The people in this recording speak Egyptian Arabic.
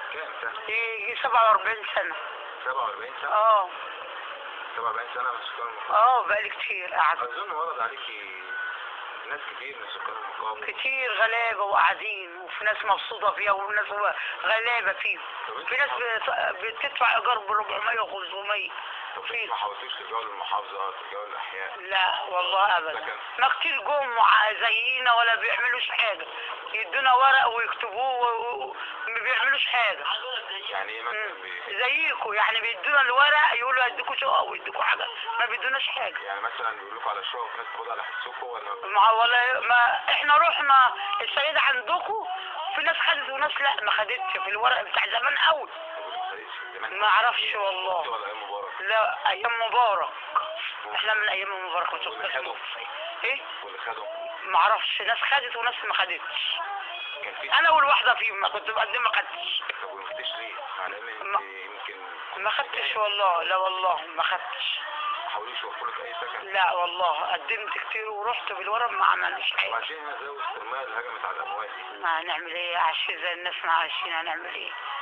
كام سنة؟ يجي 47 سنة 47 سنة؟ اه 47 سنة من سكان المقاومة اه بقالي كتير قاعدة أظن ورد عليكي ناس كتير من سكان المقاومة كتير غلابة وقاعدين وفي ناس مبسوطة فيها وناس غلابة فيهم في ناس بت- بتدفع إيجار ب 400 و 500 طب في ما حاولتوش ترجعوا للمحافظة ترجعوا للأحياء لا والله ابدا لكن- ما كتير جم مع- زينا ولا بيعملوش حاجه يدونا ورق ويكتبوه و- و- ما بيعملوش حاجه يعني إيه مثلا مم. بي... زيكم يعني بيدونا الورق يقولوا هيديكوا شقه ويديكوا حاجه ما بيدوناش حاجه يعني مثلا بيقولوا لكم على الشقق وفي ناس بتاخدها على حسكم ولا ما ولا ما احنا رحنا السيدة عندكم في ناس خدت وناس لا ما خدتش في الورق بتاع زمان قوي ما اعرفش والله ولا أيام مبارك لا ايام مبارك احنا من ايام مبارك ما واللي شفناش خدوا ايه واللي خدوا ما اعرفش ناس خدت وناس ما خدتش كان في انا اول واحده فيهم ما كنت بقدم ما خدتش طب وما خدتش ليه؟ على إن ما- أنت يمكن ما خدتش والله لا والله ما خدتش ما حاولوش يوفروا لك أي سكن لا والله قدمت كتير ورحت بالورق ما عملناش حاجه وعشان هنا زي وسط المية اللي هجمت على الأموال دي ما هنعمل ايه عايشين زي الناس ما عايشين هنعمل ايه